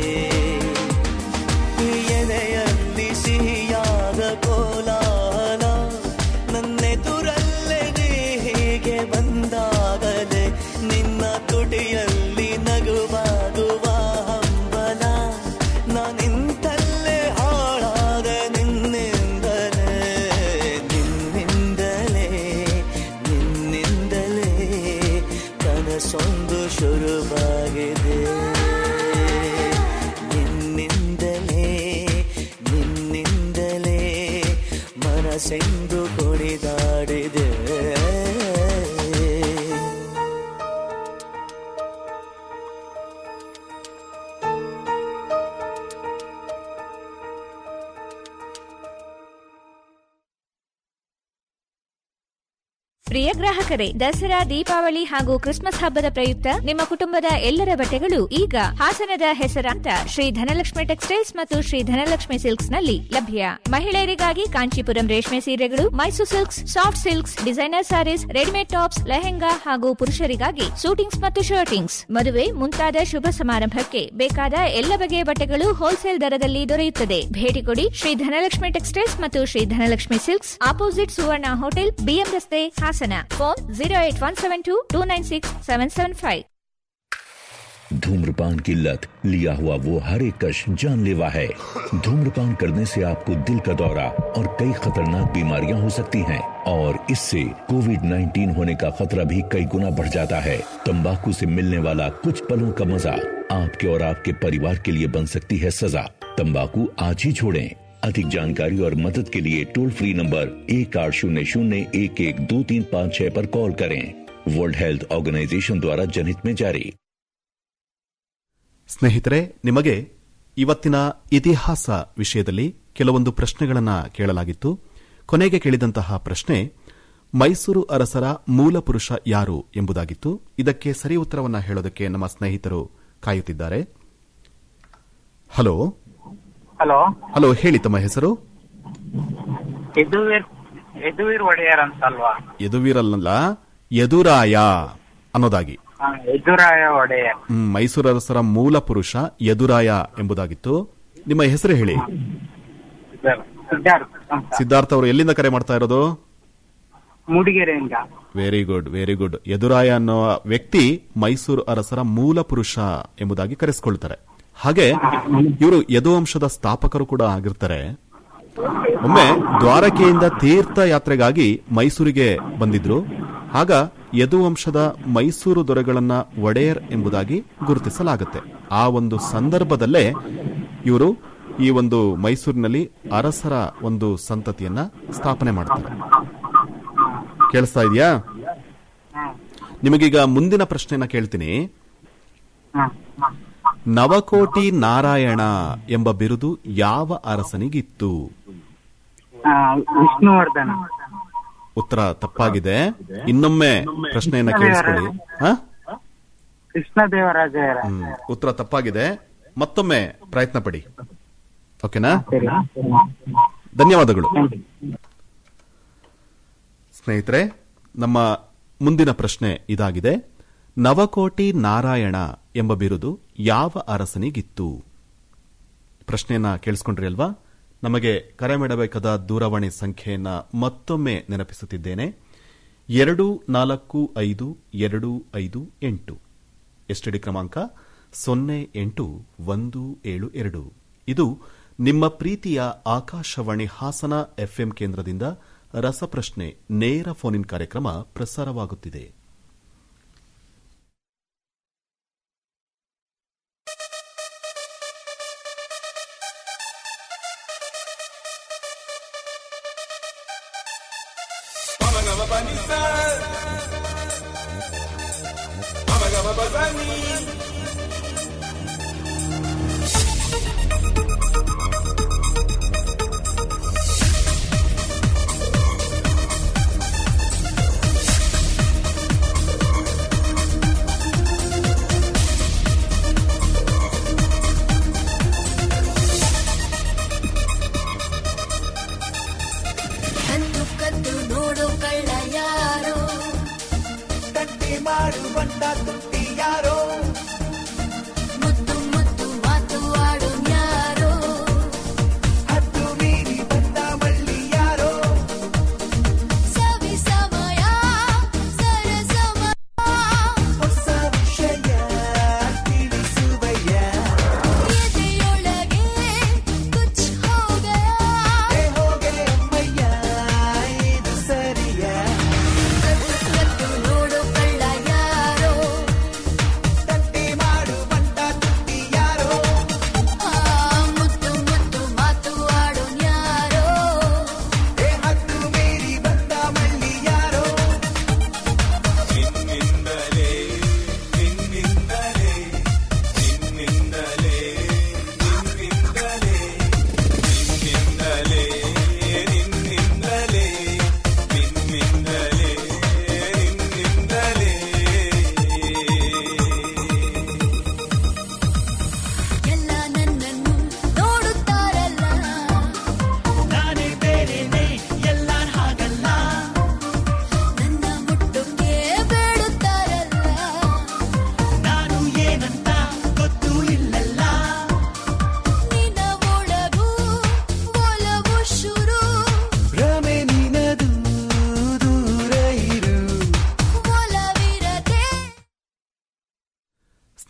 ಎದೆಯಲ್ಲಿ ಸಿಹಿಯಾದ ಕೋಲಾಲ ನನ್ನೆದುರಲ್ಲೇ ನೀ ಹೀಗೆ ಬಂದಾಗಲೇ ನಿನ್ನ ತುಟಿಯಲ್ಲಿ ನಗುವಾಗುವ ಹಂಬಲ ನಾನಿಂತಲ್ಲೇ ಹಾಳಾದ ನಿನ್ನಿಂದಲೇ ನಿನ್ನಿಂದಲೇ ನಿನ್ನಿಂದಲೇ ಕನಸೊಂದು ಶುರುವಾಗಿದೆ ನಿನ್ನಿಂದಲೇ ಸೊಗಸೆಂದು ಕುಣಿದಾಡಿದೆ ಪ್ರಿಯ ಗ್ರಾಹಕರೇ ದಸರಾ ದೀಪಾವಳಿ ಹಾಗೂ ಕ್ರಿಸ್ಮಸ್ ಹಬ್ಬದ ಪ್ರಯುಕ್ತ ನಿಮ್ಮ ಕುಟುಂಬದ ಎಲ್ಲರ ಬಟ್ಟೆಗಳು ಈಗ ಹಾಸನದ ಹೆಸರಾಂತ ಶ್ರೀ ಧನಲಕ್ಷ್ಮಿ ಟೆಕ್ಸ್ಟೈಲ್ಸ್ ಮತ್ತು ಶ್ರೀ ಧನಲಕ್ಷ್ಮಿ ಸಿಲ್ಕ್ಸ್ ನಲ್ಲಿ ಲಭ್ಯ ಮಹಿಳೆಯರಿಗಾಗಿ ಕಾಂಚೀಪುರಂ ರೇಷ್ಮೆ ಸೀರೆಗಳು Mysuru silks soft silks designer sarees readymade tops lehenga ಹಾಗೂ ಪುರುಷರಿಗಾಗಿ ಸೂಟಿಂಗ್ಸ್ ಮತ್ತು ಶರ್ಟಿಂಗ್ಸ್ ಮದುವೆ ಮುಂತಾದ ಶುಭ ಸಮಾರಂಭಕ್ಕೆ ಬೇಕಾದ ಎಲ್ಲ ಬಗೆಯ ಬಟ್ಟೆಗಳು ಹೋಲ್ಸೇಲ್ ದರದಲ್ಲಿ ದೊರೆಯುತ್ತದೆ ಭೇಟಿ ಕೊಡಿ ಶ್ರೀ ಧನಲಕ್ಷ್ಮಿ ಟೆಕ್ಸ್ಟೈಲ್ಸ್ ಮತ್ತು Shri Dhanalakshmi silks opposite Suvarna hotel B ರಸ್ತೆ Hassan phone zero eight one seven two two nine six seven seven five धूम्रपान की लत लिया हुआ वो हर एक कश जानलेवा है धूम्रपान करने से आपको दिल का दौरा और कई खतरनाक बीमारियां हो सकती हैं और इससे कोविड 19 होने का खतरा भी कई गुना बढ़ जाता है तंबाकू से मिलने वाला कुछ पलों का मजा आपके और आपके परिवार के लिए बन सकती है सजा तंबाकू आज ही छोड़ें अधिक जानकारी और मदद के लिए टोल फ्री नंबर एक आठ शून्य शून्य एक एक दो तीन पाँच छह पर कॉल करें वर्ल्ड हेल्थ ऑर्गेनाइजेशन द्वारा जनहित में जारी ಸ್ನೇಹಿತರೆ ನಿಮಗೆ ಇವತ್ತಿನ ಇತಿಹಾಸ ವಿಷಯದಲ್ಲಿ ಕೆಲವೊಂದು ಪ್ರಶ್ನೆಗಳನ್ನು ಕೇಳಲಾಗಿತ್ತು ಕೊನೆಗೆ ಕೇಳಿದಂತಹ ಪ್ರಶ್ನೆ ಮೈಸೂರು ಅರಸರ ಮೂಲ ಪುರುಷ ಯಾರು ಎಂಬುದಾಗಿತ್ತು ಇದಕ್ಕೆ ಸರಿ ಉತ್ತರವನ್ನ ಹೇಳೋದಕ್ಕೆ ನಮ್ಮ ಸ್ನೇಹಿತರು ಕಾಯುತ್ತಿದ್ದಾರೆ ಹಲೋ ಹಲೋ ಹಲೋ ಹೇಳಿ ತಮ್ಮ ಹೆಸರು ಯದುವೀರ್ ಯದುವೀರ್ ಒಡೆಯರ್ ಅಂತ ಅಲ್ವಾ ಯದುವೀರಲ್ಲ ಯದುರಾಯ ಅನ್ನೋದಾಗಿ ಹಾ, ಯದುರಾಯ ಒಡೆಯರ್ ಹ್ಮ್, ಮೈಸೂರು ಅರಸರ ಮೂಲ ಪುರುಷ ಯದುರಾಯ ಎಂಬುದಾಗಿತ್ತು ನಿಮ್ಮ ಹೆಸರು ಹೇಳಿ ಸಿದ್ಧಾರ್ಥ ಅಂತ ಸಿದ್ಧಾರ್ಥ ಅವರು ಎಲ್ಲಿಂದ ಕರೆ ಮಾಡ್ತಾ ಇರೋದು ಮೂಡಿಗೆರೆಯಿಂದ very good very good Yaduraya ಅನ್ನೋ ವ್ಯಕ್ತಿ ಮೈಸೂರು ಅರಸರ ಮೂಲ ಪುರುಷ ಎಂಬುದಾಗಿ ಕರೆಸಿಕೊಳ್ತಾರೆ ಹಾಗೆ ಇವರು ಯದುವಂಶದ ಸ್ಥಾಪಕರು ಕೂಡ ಆಗಿರ್ತಾರೆ ಒಮ್ಮೆ ದ್ವಾರಕೆಯಿಂದ ತೀರ್ಥ ಯಾತ್ರೆಗಾಗಿ ಮೈಸೂರಿಗೆ ಬಂದಿದ್ರು ಆಗ ಯದುವಂಶದ ಮೈಸೂರು ದೊರೆಗಳನ್ನ ಒಡೆಯರ್ ಎಂಬುದಾಗಿ ಗುರುತಿಸಲಾಗುತ್ತೆ ಆ ಒಂದು ಸಂದರ್ಭದಲ್ಲೇ ಇವರು ಈ ಒಂದು ಮೈಸೂರಿನಲ್ಲಿ ಅರಸರ ಒಂದು ಸಂತತಿಯನ್ನ ಸ್ಥಾಪನೆ ಮಾಡ್ತಾರೆ ಕೇಳಿಸ್ತಾ ಇದೆಯಾ ನಿಮಗೀಗ ಮುಂದಿನ ಪ್ರಶ್ನೆನ ಕೇಳ್ತೀನಿ ನವಕೋಟಿ ನಾರಾಯಣ ಎಂಬ ಬಿರುದು ಯಾವ ಅರಸನಿಗಿತ್ತು ಆ, ವಿಷ್ಣುವರ್ಧನ ಉತ್ತರ ತಪ್ಪಾಗಿದೆ ಇನ್ನೊಮ್ಮೆ ಪ್ರಶ್ನೆಯನ್ನ ಕೇಳಿಸ್ಕೊಳ್ಳಿ ಹ? ಕೃಷ್ಣದೇವರಾಜರ ಹ್ಮ್. ಉತ್ತರ ತಪ್ಪಾಗಿದೆ ಮತ್ತೊಮ್ಮೆ ಪ್ರಯತ್ನ ಪಡಿ ಓಕೆನಾ ಸರಿ ಧನ್ಯವಾದಗಳು ಸ್ನೇಹಿತರೆ ನಮ್ಮ ಮುಂದಿನ ಪ್ರಶ್ನೆ ಇದಾಗಿದೆ ನವಕೋಟಿ ನಾರಾಯಣ ಎಂಬ ಬಿರುದು ಯಾವ ಅರಸನಿಗಿತ್ತು ಪ್ರಶ್ನೆಯನ್ನ ಕೇಳಿಸ್ಕೊಂಡ್ರಿ ಅಲ್ವಾ ನಮಗೆ ಕರೆ ಮಾಡಬೇಕಾದ ದೂರವಾಣಿ ಸಂಖ್ಯೆಯನ್ನ ಮತ್ತೊಮ್ಮೆ ನೆನಪಿಸುತ್ತಿದ್ದೇನೆ ಎರಡು ನಾಲ್ಕು ಐದು ಎರಡು ಐದು ಎಂಟು ಎಸ್ಟಿಡಿ ಕ್ರಮಾಂಕ ಸೊನ್ನೆ ಎಂಟು ಒಂದು ಏಳು ಎರಡು ಇದು ನಿಮ್ಮ ಪ್ರೀತಿಯ ಆಕಾಶವಾಣಿ ಹಾಸನ ಎಫ್ಎಂ ಕೇಂದ್ರದಿಂದ ರಸಪ್ರಶ್ನೆ ನೇರ ಫೋನ್ ಇನ್ ಕಾರ್ಯಕ್ರಮ ಪ್ರಸಾರವಾಗುತ್ತಿದೆ ಕದ್ದು ಕದ್ದು ನೋಡು ಕಳ್ಳ ಯಾರೋ ತಟ್ಟಿ ಮಾಡುವಂತ ತುಟ್ಟಿ ಯಾರೋ ಮುದ್ದು ಮುದ್ದು ಮಾತು ಆಡು ಯಾರೋ ಹತ್ತು ಮೀರಿ ಬಂದ ಮಳ್ಳಿ ಯಾರೋ ಸವಿ ಸಮಯ ಸರ ಸಮಯ ಹೊಸ ವಿಷಯ ತಿಳಿಸುವಯ್ಯ ಎದೆಯೊಳಗೆ ಕುಚ್ ಹೋಗಯ ಹೇ ಹೋಗೆ ಅಮ್ಮಯ್ಯ ಇದು ಸರಿಯ ಕದ್ದು ಕದ್ದು ನೋಡು ಕಳ್ಳ ಯಾರೋ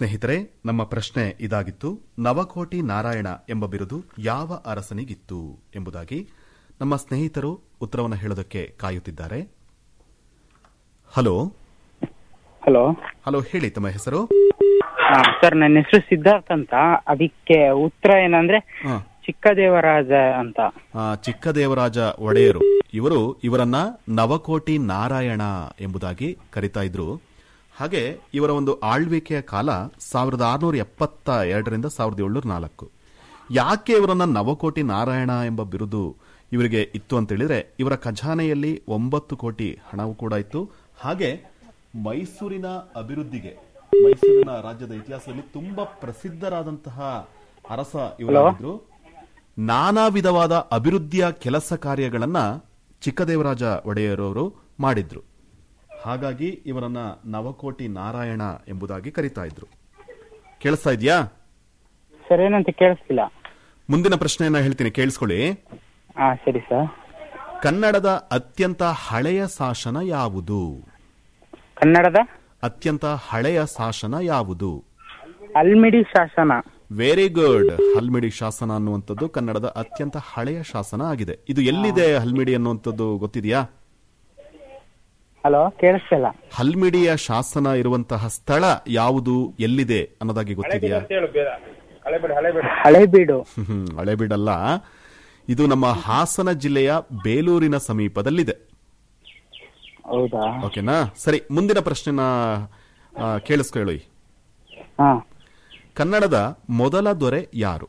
ಸ್ನೇಹಿತರೆ ನಮ್ಮ ಪ್ರಶ್ನೆ ಇದಾಗಿತ್ತು ನವಕೋಟಿ ನಾರಾಯಣ ಎಂಬ ಬಿರುದು ಯಾವ ಅರಸನಿಗಿತ್ತು ಎಂಬುದಾಗಿ ನಮ್ಮ ಸ್ನೇಹಿತರು ಉತ್ತರವನ್ನು ಹೇಳೋದಕ್ಕೆ ಕಾಯುತ್ತಿದ್ದಾರೆ ಹಲೋ ಹಲೋ ಹಲೋ ಹೇಳಿ ತಮ್ಮ ಹೆಸರು ಸರ್ ನನ್ನ ಹೆಸರು ಸಿದ್ಧಾರ್ಥ್ ಅಂತ ಅದಕ್ಕೆ ಉತ್ತರ ಏನಂದ್ರೆ ಹಾ. ಚಿಕ್ಕದೇವರಾಜ ಅಂತ ಆ, ಚಿಕ್ಕದೇವರಾಜ ಒಡೆಯರು ಇವರು ಇವರನ್ನ ನವಕೋಟಿ ನಾರಾಯಣ ಎಂಬುದಾಗಿ ಕರಿತಾ ಇದ್ರು ಹಾಗೆ ಇವರ ಒಂದು ಆಳ್ವಿಕೆಯ ಕಾಲ ಸಾವಿರದ ಆರುನೂರ ಎಪ್ಪತ್ತ ಎರಡರಿಂದ ಸಾವಿರದ ಏಳ್ನೂರ ನಾಲ್ಕು ಯಾಕೆ ಇವರನ್ನ ನವಕೋಟಿ ನಾರಾಯಣ ಎಂಬ ಬಿರುದು ಇವರಿಗೆ ಇತ್ತು ಅಂತ ಹೇಳಿದ್ರೆ ಇವರ ಖಜಾನೆಯಲ್ಲಿ ಒಂಬತ್ತು ಕೋಟಿ ಹಣವೂ ಕೂಡ ಇತ್ತು ಹಾಗೆ ಮೈಸೂರಿನ ಅಭಿವೃದ್ಧಿಗೆ ಮೈಸೂರಿನ ರಾಜ್ಯದ ಇತಿಹಾಸದಲ್ಲಿ ತುಂಬಾ ಪ್ರಸಿದ್ಧರಾದಂತಹ ಅರಸ ಇವರಾಗಿದ್ರು ನಾನಾ ವಿಧವಾದ ಅಭಿವೃದ್ಧಿಯ ಕೆಲಸ ಕಾರ್ಯಗಳನ್ನ ಚಿಕ್ಕದೇವರಾಜ ಒಡೆಯರವರು ಮಾಡಿದ್ರು ಹಾಗಾಗಿ ಇವರನ್ನ ನವಕೋಟಿ ನಾರಾಯಣ ಎಂಬುದಾಗಿ ಕರೀತಾ ಇದ್ರು ಕೇಳಿಸ್ತಾ ಇದೆಯಾ ಸರ್ ಏನಂತ ಕೇಳಿಸ್ತಿಲ್ಲ ಮುಂದಿನ ಪ್ರಶ್ನೆಯನ್ನ ಹೇಳ್ತೀನಿ ಕೇಳಿಸ್ಕೊಳ್ಳಿ ಹಾ ಸರಿ ಸರ್ ಕನ್ನಡದ ಅತ್ಯಂತ ಹಳೆಯ ಶಾಸನ ಯಾವುದು ಕನ್ನಡದ ಅತ್ಯಂತ ಹಳೆಯ ಶಾಸನ ಯಾವುದು ಅಲ್ಮಿಡಿ ಶಾಸನ ವೆರಿ ಗುಡ್ ಹಲ್ಮಿಡಿ ಶಾಸನ ಅನ್ನುವಂಥದ್ದು ಕನ್ನಡದ ಅತ್ಯಂತ ಹಳೆಯ ಶಾಸನ ಆಗಿದೆ ಇದು ಎಲ್ಲಿದೆ ಹಲ್ಮಿಡಿ ಅನ್ನುವಂಥದ್ದು ಗೊತ್ತಿದೆಯಾ ಹಲೋ ಕೇಳಿಸ್ತಿಲ್ಲ ಹಲ್ಮಿಡಿಯ ಶಾಸನ ಇರುವಂತಹ ಸ್ಥಳ ಯಾವುದು ಎಲ್ಲಿದೆ ಅನ್ನೋದಾಗಿ ಗೊತ್ತಿದೆಯಾ ಹೇಳು ಬೇಡ ಹಳೆಬೇಡ ಹಳೆಬೇಡ ಹಳೆಬೀಡು ಹ್ಮ್, ಹಳೆಬೀಡಲ್ಲ ಇದು ನಮ್ಮ ಹಾಸನ ಜಿಲ್ಲೆಯ ಬೇಲೂರಿನ ಸಮೀಪದಲ್ಲಿದೆ ಹೌದಾ ಓಕೆನಾ ಸರಿ ಮುಂದಿನ ಪ್ರಶ್ನೆನ ಆ, ಕೇಳಿಸ್ಕೊಳ್ಳಿ ಹಾ ಕನ್ನಡದ ಮೊದಲ ದೊರೆ ಯಾರು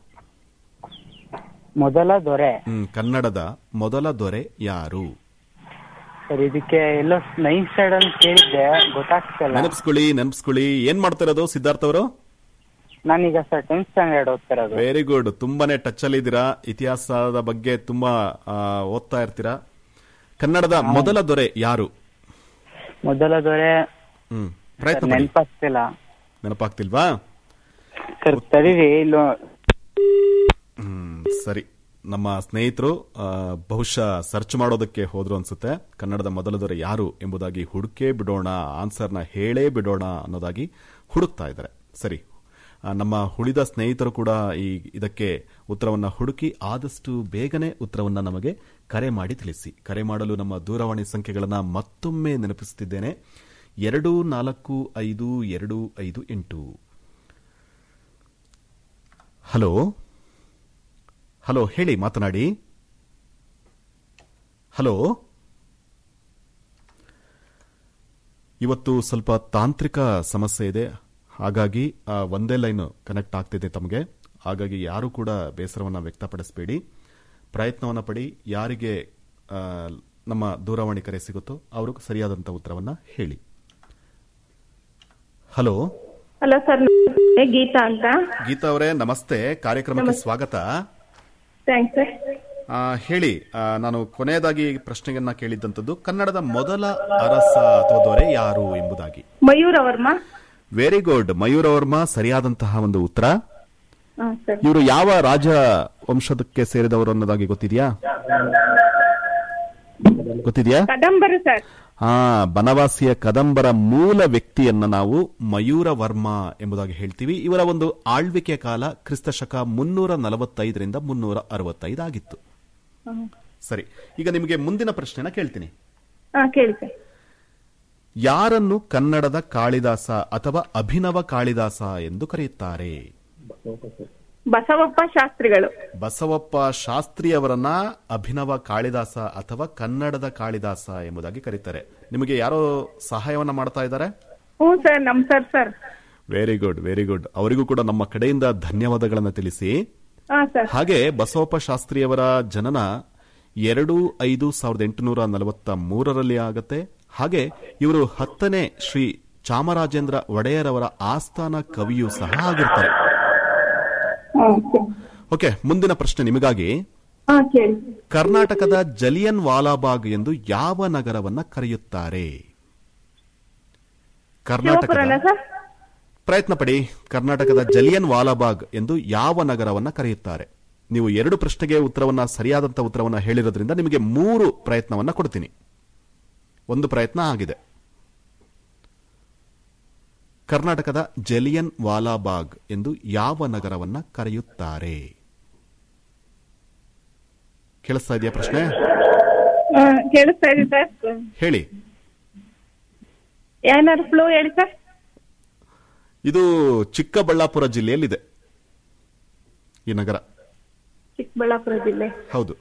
ಮೊದಲ ದೊರೆ ಹ್ಮ್, ಕನ್ನಡದ ಮೊದಲ ದೊರೆ ಯಾರು ಸರ್ ಇದಕ್ಕೆ ಎಲ್ಲೋ ನೈನ್ ಸೈಡ್ ಅಲ್ಲಿ ಕೇಳಿದ್ದೆ ಗೊತ್ತಾಗ್ತಿಲ್ಲ ನೆನಪಿಸ್ಕೊಳ್ಳಿ ನೆನಪಿಸ್ಕೊಳ್ಳಿ ಏನ್ ಮಾಡ್ತಾ ಇರೋದು ಸಿದ್ಧಾರ್ಥ ಅವರು ನಾನೀಗ ಸರ್ ಟೆಂತ್ ಸ್ಟ್ಯಾಂಡರ್ಡ್ ಓದ್ತಿರೋದು ವೆರಿ ಗುಡ್ ತುಂಬಾನೇ ಟಚ್ ಅಲ್ಲಿ ಇದ್ದೀರಾ ಇತಿಹಾಸದ ಬಗ್ಗೆ ತುಂಬಾ ಆ, ಓದ್ತಾ ಇರ್ತೀರಾ ಕನ್ನಡದ ಮೊದಲ ದೊರೆ ಯಾರು ಮೊದಲ ದೊರೆ ಹ್ಮ್ ಸರ್ ಪ್ರಯತ್ನ ಪಡಿ ನೆನಪಾಗ್ತಿಲ್ಲ ನೆನಪಾಗ್ತಿಲ್ವಾ ಸರ್ ತಡೀರಿ ಇಲ್ಲೋ ಹ್ಮ್ ಸರಿ ನಮ್ಮ ಸ್ನೇಹಿತರು ಆ, ಬಹುಶಃ ಸರ್ಚ್ ಮಾಡೋದಕ್ಕೆ ಹೋದ್ರು ಅನ್ಸುತ್ತೆ ಕನ್ನಡದ ಮೊದಲ ದೊರೆ ಯಾರು ಎಂಬುದಾಗಿ ಹುಡುಕೇ ಬಿಡೋಣ ಆನ್ಸರ್ನ ಹೇಳೇ ಬಿಡೋಣ ಅನ್ನೋದಾಗಿ ಹುಡುಕ್ತಾ ಇದ್ದಾರೆ ಸರಿ ಆ, ನಮ್ಮ ಉಳಿದ ಸ್ನೇಹಿತರು ಕೂಡ ಈ ಇದಕ್ಕೆ ಉತ್ತರವನ್ನ ಹುಡುಕಿ ಆದಷ್ಟು ಬೇಗನೆ ಉತ್ತರವನ್ನ ನಮಗೆ ಕರೆ ಮಾಡಿ ತಿಳಿಸಿ ಕರೆ ಮಾಡಲು ನಮ್ಮ ದೂರವಾಣಿ ಸಂಖ್ಯೆಗಳನ್ನ ಮತ್ತೊಮ್ಮೆ ನೆನಪಿಸುತ್ತಿದ್ದೇನೆ ಎರಡು ನಾಲ್ಕು ಐದು ಎರಡು ಐದು ಎಂಟು ಹಲೋ ಹಲೋ ಹೇಳಿ ಮಾತನಾಡಿ ಹಲೋ ಇವತ್ತು ಸ್ವಲ್ಪ ತಾಂತ್ರಿಕ ಸಮಸ್ಯೆ ಇದೆ ಹಾಗಾಗಿ ಆ, ಒಂದೇ ಲೈನ್ ಕನೆಕ್ಟ್ ಆಗ್ತಿದೆ ತಮಗೆ ಹಾಗಾಗಿ ಯಾರು ಕೂಡ ಬೇಸರವನ್ನು ವ್ಯಕ್ತಪಡಿಸಬೇಡಿ ಪ್ರಯತ್ನವನ್ನ ಪಡಿ ಯಾರಿಗೆ ಆ, ನಮ್ಮ ದೂರವಾಣಿ ಕರೆ ಸಿಗುತ್ತೋ ಅವರು ಸರಿಯಾದಂಥ ಉತ್ತರವನ್ನ ಹೇಳಿ ಹಲೋ ಹಲೋ ಸರ್ ನಮಸ್ತೆ, ಗೀತಾ ಅಂತ ಗೀತಾ ಅವರೇ ನಮಸ್ತೆ ಕಾರ್ಯಕ್ರಮಕ್ಕೆ ಸ್ವಾಗತ ಥ್ಯಾಂಕ್ಸ್ ಸರ್ ಆ, ಹೇಳಿ ಆ, ನಾನು ಕೊನೆಯದಾಗಿ ಪ್ರಶ್ನೆಯನ್ನ ಕೇಳಿದ್ದಂಥದ್ದು ಕನ್ನಡದ ಮೊದಲ ಅರಸ ಅಥವಾ ದೊರೆ ಯಾರು ಎಂಬುದಾಗಿ Mayuravarma very good Mayura Varma ಸರಿಯಾದಂತಹ ಒಂದು ಉತ್ತರ ಹಾ ಸರ್ ಇವರು ಯಾವ ರಾಜ ವಂಶದಕ್ಕೆ ಸೇರಿದವರು ಅನ್ನೋದಾಗಿ ಗೊತ್ತಿದೆಯಾ ಗೊತ್ತಿದೆಯಾ ಕದಂಬರು ಸರ್ ಆ ಬನವಾಸಿಯ ಕದಂಬರ ಮೂಲ ವ್ಯಕ್ತಿಯನ್ನ ನಾವು ಮಯೂರ ವರ್ಮ ಎಂಬುದಾಗಿ ಹೇಳ್ತೀವಿ ಇವರ ಒಂದು ಆಳ್ವಿಕೆ ಕಾಲ ಕ್ರಿಸ್ತ ಶಕ ಮುನ್ನೂರ ನಲವತ್ತೈದರಿಂದ ಮುನ್ನೂರ ಅರವತ್ತೈದು ಆಗಿತ್ತು ಹ್ಮ್. ಸರಿ ಈಗ ನಿಮಗೆ ಮುಂದಿನ ಪ್ರಶ್ನೆನ ಕೇಳ್ತೀನಿ ಹಾ ಕೇಳಿ ಸರ್ ಯಾರನ್ನು ಕನ್ನಡದ ಕಾಳಿದಾಸ ಅಥವಾ ಅಭಿನವ ಕಾಳಿದಾಸ ಎಂದು ಕರೆಯುತ್ತಾರೆ ಬಸವಪ್ಪ ಶಾಸ್ತ್ರಿಗಳು ಬಸವಪ್ಪ ಶಾಸ್ತ್ರಿಯವರನ್ನ ಅಭಿನವ ಕಾಳಿದಾಸ ಅಥವಾ ಕನ್ನಡದ ಕಾಳಿದಾಸ ಎಂಬುದಾಗಿ ಕರೀತಾರೆ ನಿಮಗೆ ಯಾರೋ ಸಹಾಯವನ್ನ ಮಾಡ್ತಾ ಇದ್ದಾರೆ ಹ್ಞೂ ಸರ್ ನಮ್ sir sir very good very good ಅವರಿಗೂ ಕೂಡ ನಮ್ಮ ಕಡೆಯಿಂದ ಧನ್ಯವಾದಗಳನ್ನು ತಿಳಿಸಿ ಹಾ ಸರ್ ಹಾಗೆ ಬಸವಪ್ಪ ಶಾಸ್ತ್ರಿಯವರ ಜನನ ಎರಡು ಐದು ಸಾವಿರದ ಎಂಟುನೂರ ನಲವತ್ತ ಮೂರರಲ್ಲಿ ಆಗತ್ತೆ ಹಾಗೆ ಇವರು ಹತ್ತನೇ ಶ್ರೀ ಚಾಮರಾಜೇಂದ್ರ ಒಡೆಯರವರ ಆಸ್ಥಾನ ಕವಿಯೂ ಸಹ ಆಗಿರ್ತಾರೆ ಓಕೆ ಮುಂದಿನ ಪ್ರಶ್ನೆ ನಿಮಗಾಗಿ ಹಾ ಕೇಳಿ ಕರ್ನಾಟಕದ ಜಲಿಯನ್ ವಾಲಾಬಾಗ್ ಎಂದು ಯಾವ ನಗರವನ್ನ ಕರೆಯುತ್ತಾರೆ ಕರ್ನಾಟಕದ ಶಿವಪುರನ ಸರ್ ಪ್ರಯತ್ನ ಪಡಿ ಕರ್ನಾಟಕದ ಜಲಿಯನ್ ವಾಲಾಬಾಗ್ ಎಂದು ಯಾವ ನಗರವನ್ನ ಕರೆಯುತ್ತಾರೆ ನೀವು ಎರಡು ಪ್ರಶ್ನೆಗೆ ಉತ್ತರವನ್ನ ಸರಿಯಾದಂತ ಉತ್ತರವನ್ನ ಹೇಳಿರೋದ್ರಿಂದ ನಿಮಗೆ ಮೂರು ಪ್ರಯತ್ನವನ್ನ ಕೊಡ್ತೀನಿ ಒಂದು ಪ್ರಯತ್ನ ಆಗಿದೆ ಕರ್ನಾಟಕದ ಜಲಿಯನ್ ವಾಲಾಬಾಗ್ ಎಂದು ಯಾವ ನಗರವನ್ನ ಕರೆಯುತ್ತಾರೆ ಕೇಳಿಸ್ತಾ ಇದೆಯಾ ಪ್ರಶ್ನೆ ಆ, ಕೇಳಿಸ್ತಾ ಇದೆ ಸರ್ ಹೇಳಿ ಏನಾದ್ರು ಫ್ಲೋ ಹೇಳಿ ಸರ್ ಇದು ಚಿಕ್ಕಬಳ್ಳಾಪುರ ಜಿಲ್ಲೆಯಲ್ಲಿದೆ ಈ ನಗರ ಚಿಕ್ಕಬಳ್ಳಾಪುರ ಜಿಲ್ಲೆ ಹೌದು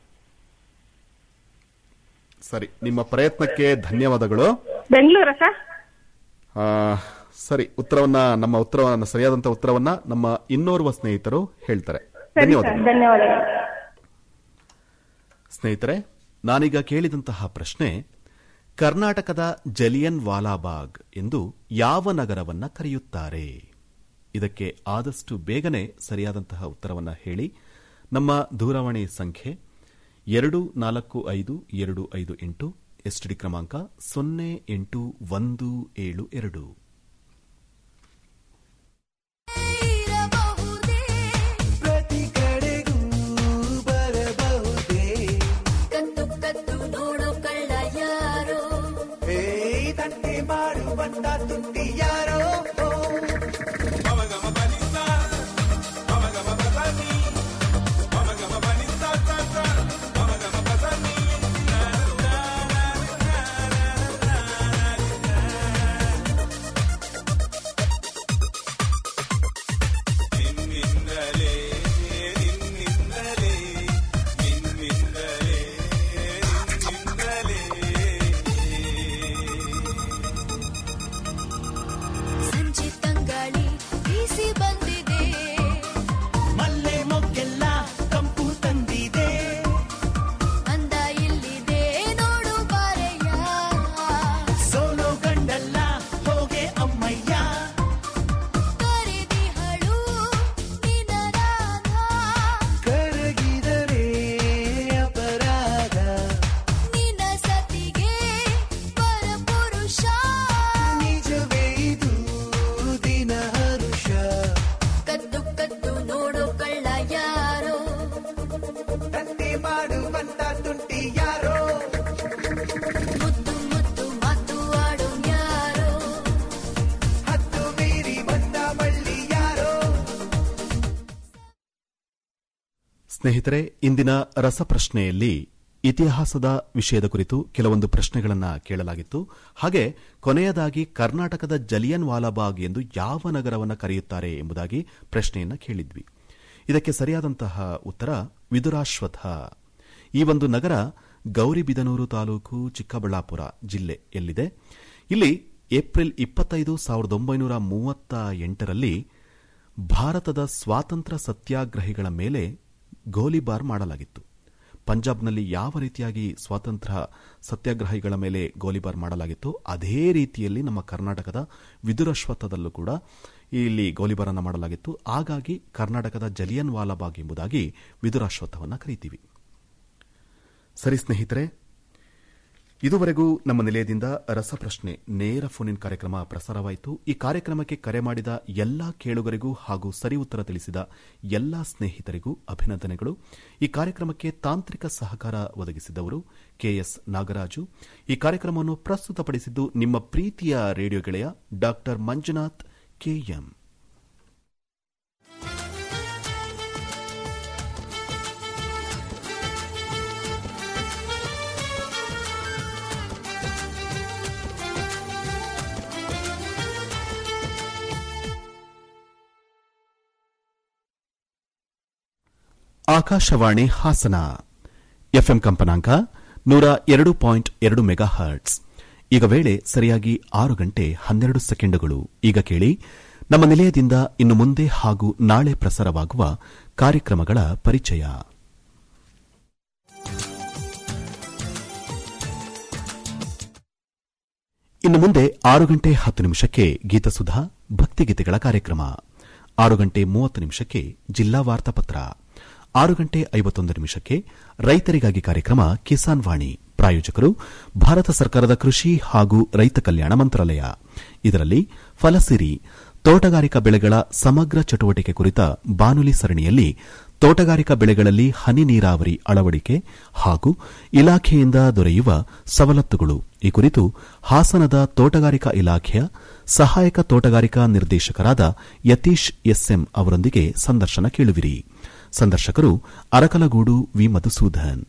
ಸರಿ ನಿಮ್ಮ ಪ್ರಯತ್ನಕ್ಕೆ ಧನ್ಯವಾದಗಳು ಬೆಂಗಳೂರ ಸರ್ ಆ, ಸರಿ ಉತ್ತರವನ್ನ ನಮ್ಮ ಉತ್ತರವನ್ನ ಸರಿಯಾದಂತ ಉತ್ತರವನ್ನ ನಮ್ಮ ಇನ್ನೋರ್ವ ಸ್ನೇಹಿತರು ಹೇಳ್ತಾರೆ ಸರಿ ಸರ್ ಧನ್ಯವಾದಗಳು ಧನ್ಯವಾದಗಳು ಸ್ನೇಹಿತರೆ ನಾನೀಗ ಕೇಳಿದಂತಹ ಪ್ರಶ್ನೆ ಕರ್ನಾಟಕದ ಜಲಿಯನ್ ವಾಲಾಬಾಗ್ ಎಂದು ಯಾವ ನಗರವನ್ನ ಕರೆಯುತ್ತಾರೆ ಇದಕ್ಕೆ ಆದಷ್ಟು ಬೇಗನೆ ಸರಿಯಾದಂತಹ ಉತ್ತರವನ್ನ ಹೇಳಿ ನಮ್ಮ ದೂರವಾಣಿ ಸಂಖ್ಯೆ ಎರಡು ನಾಲ್ಕು ಐದು ಎರಡು ಐದು ಎಂಟು ಎಸ್ಟಿಡಿ ಕ್ರಮಾಂಕ ಸೊನ್ನೆ ಎಂಟು ಒಂದು ಏಳು ಎರಡು ಪ್ರತಿ ಕಡೆಗೂ ಬರಬಹುದೇ ಕದ್ದು ಕದ್ದು ನೋಡೋ ಕಳ್ಳ ಯಾರೋ ಹೇ ತಂಟೆ ಮಾಡುವಂತ ತುಂಟಿ ಯಾರೋ ಸಂಜೆ ತಂಗಾಳಿ ಬೀಸಿ ಬಂದಿದೆ ಮಲ್ಲೆ ಮೊಗ್ಗೆಲ್ಲ ಕಂಪು ತಂದಿದೆ ಅಂದ ಇಲ್ಲಿದೆ ನೋಡು ಬಾರೆಯ ಸೋಲೋ ಗಂಡಲ್ಲ ಹೋಗೆ ಅಮ್ಮಯ್ಯ ಕರೆದಿಹಳು ನಿನ್ನ ರಾಧ ಕರಗಿದರೆ ಅಪರಾಧ ನಿನ್ನ ಸತಿಗೆ ಪರಪುರುಷ ನಿಜವೇ ಇದು ದಿನ ಹರುಷ ಕದ್ದು ಕದ್ದು ನೋಡೋ ಕಳ್ಳ ಯಾರೋ ತಂಟೆ ಮಾಡುವಂತ ತುಂಟಿ ಯಾರೋ ಮುದ್ದು ಮುದ್ದು ಮಾತು ಆಡೋ ಯಾರೋ ಹತ್ತು ಮೀರಿ ಬಂದ ಮಳ್ಳಿ ಯಾರೋ ಸ್ನೇಹಿತರೆ ಇಂದಿನ ರಸಪ್ರಶ್ನೆಯಲ್ಲಿ ಇತಿಹಾಸದ ವಿಷಯದ ಕುರಿತು ಕೆಲವೊಂದು ಪ್ರಶ್ನೆಗಳನ್ನ ಕೇಳಲಾಗಿತ್ತು ಹಾಗೆ ಕೊನೆಯದಾಗಿ ಕರ್ನಾಟಕದ ಜಲಿಯನ್ ವಾಲಾಬಾಗ್ ಎಂದು ಯಾವ ನಗರವನ್ನು ಕರೆಯುತ್ತಾರೆ ಎಂಬುದಾಗಿ ಪ್ರಶ್ನೆಯನ್ನ ಕೇಳಿದ್ವಿ ಇದಕ್ಕೆ ಸರಿಯಾದಂತಹ ಉತ್ತರ ವಿದುರಾಶ್ವಥ ಈ ಒಂದು ನಗರ ಗೌರಿಬಿದನೂರು ತಾಲೂಕು ಚಿಕ್ಕಬಳ್ಳಾಪುರ ಜಿಲ್ಲೆ ಎಲ್ಲಿದೆ ಇಲ್ಲಿ ಏಪ್ರಿಲ್ ಇಪ್ಪತ್ತೈದು ಸಾವಿರದ ಒಂಬೈನೂರ ಮೂವತ್ತ ಎಂಟರಲ್ಲಿ ಭಾರತದ ಸ್ವಾತಂತ್ರ್ಯ ಸತ್ಯಾಗ್ರಹಿಗಳ ಮೇಲೆ ಗೋಲಿಬಾರ್ ಮಾಡಲಾಗಿತ್ತು ಪಂಜಾಬ್ನಲ್ಲಿ ಯಾವ ರೀತಿಯಾಗಿ ಸ್ವಾತಂತ್ರ್ಯ ಸತ್ಯಾಗ್ರಹಿಗಳ ಮೇಲೆ ಗೋಲಿಬಾರ್ ಮಾಡಲಾಗಿತ್ತು ಅದೇ ರೀತಿಯಲ್ಲಿ ನಮ್ಮ ಕರ್ನಾಟಕದ ವಿದುರಶ್ವತ್ಥದಲ್ಲೂ ಕೂಡ ಇಲ್ಲಿ ಗೋಲಿಬಾರ್ ಅನ್ನು ಮಾಡಲಾಗಿತ್ತು ಹಾಗಾಗಿ ಕರ್ನಾಟಕದ ಜಲಿಯನ್ ವಾಲಾಬಾಗ್ ಎಂಬುದಾಗಿ ವಿದುರಾಶ್ವತ್ಥವನ್ನು ಕರೀತೀವಿ ಸರಿ ಸ್ನೇಹಿತರೆ ಇದುವರೆಗೂ ನಮ್ಮ ನಿಲಯದಿಂದ ರಸಪ್ರಶ್ನೆ ನೇರ ಫೋನ್ ಇನ್ ಕಾರ್ಯಕ್ರಮ ಪ್ರಸಾರವಾಯಿತು ಈ ಕಾರ್ಯಕ್ರಮಕ್ಕೆ ಕರೆ ಮಾಡಿದ ಎಲ್ಲಾ ಕೇಳುಗರಿಗೂ ಹಾಗೂ ಸರಿ ಉತ್ತರ ತಿಳಿಸಿದ ಎಲ್ಲಾ ಸ್ನೇಹಿತರಿಗೂ ಅಭಿನಂದನೆಗಳು ಈ ಕಾರ್ಯಕ್ರಮಕ್ಕೆ ತಾಂತ್ರಿಕ ಸಹಕಾರ ಒದಗಿಸಿದವರು ಕೆಎಸ್ ನಾಗರಾಜು ಈ ಕಾರ್ಯಕ್ರಮವನ್ನು ಪ್ರಸ್ತುತಪಡಿಸಿದ್ದು ನಿಮ್ಮ ಪ್ರೀತಿಯ ರೇಡಿಯೋ ಗೆಳೆಯ ಡಾ ಮಂಜುನಾಥ್ ಕೆಎಂ ಆಕಾಶವಾಣಿ ಹಾಸನ ಎಫ್ಎಂ ಕಂಪನಾಂಕ ನೂರ ಎರಡು ಪಾಯಿಂಟ್ ಎರಡು ಮೆಗಾ ಹರ್ಟ್ಸ್ ಈಗ ವೇಳೆ ಸರಿಯಾಗಿ ಆರು ಗಂಟೆ ಹನ್ನೆರಡು ಸೆಕೆಂಡುಗಳು ಈಗ ಕೇಳಿ ನಮ್ಮ ನಿಲಯದಿಂದ ಇನ್ನು ಮುಂದೆ ಹಾಗೂ ನಾಳೆ ಪ್ರಸಾರವಾಗುವ ಕಾರ್ಯಕ್ರಮಗಳ ಪರಿಚಯ ಇನ್ನು ಮುಂದೆ ಆರು ಗಂಟೆ ಹತ್ತು ನಿಮಿಷಕ್ಕೆ ಗೀತಸುಧಾ ಭಕ್ತಿಗೀತೆಗಳ ಕಾರ್ಯಕ್ರಮ ಆರು ಗಂಟೆ ಮೂವತ್ತು ನಿಮಿಷಕ್ಕೆ ಜಿಲ್ಲಾ ವಾರ್ತಾಪತ್ರ ಆರು ಗಂಟೆ ಐವತ್ತೊಂದು ನಿಮಿಷಕ್ಕೆ ರೈತರಿಗಾಗಿ ಕಾರ್ಯಕ್ರಮ ಕಿಸಾನ್ ವಾಣಿ ಪ್ರಾಯೋಜಕರು ಭಾರತ ಸರ್ಕಾರದ ಕೃಷಿ ಹಾಗೂ ರೈತ ಕಲ್ಯಾಣ ಮಂತ್ರಾಲಯ ಇದರಲ್ಲಿ ಫಲಸಿರಿ ತೋಟಗಾರಿಕಾ ಬೆಳೆಗಳ ಸಮಗ್ರ ಚಟುವಟಿಕೆ ಕುರಿತ ಬಾನುಲಿ ಸರಣಿಯಲ್ಲಿ ತೋಟಗಾರಿಕಾ ಬೆಳೆಗಳಲ್ಲಿ ಹನಿ ನೀರಾವರಿ ಅಳವಡಿಕೆ ಹಾಗೂ ಇಲಾಖೆಯಿಂದ ದೊರೆಯುವ ಸವಲತ್ತುಗಳು ಈ ಕುರಿತು ಹಾಸನದ ತೋಟಗಾರಿಕಾ ಇಲಾಖೆಯ ಸಹಾಯಕ ತೋಟಗಾರಿಕಾ ನಿರ್ದೇಶಕರಾದ ಯತೀಶ್ ಎಸ್ಎಂ ಅವರೊಂದಿಗೆ ಸಂದರ್ಶನ ಕೇಳುವಿರಿ ಸಂದರ್ಶಕರು ಅರಕಲಗೂಡು ವಿ ಮಧುಸೂದನ್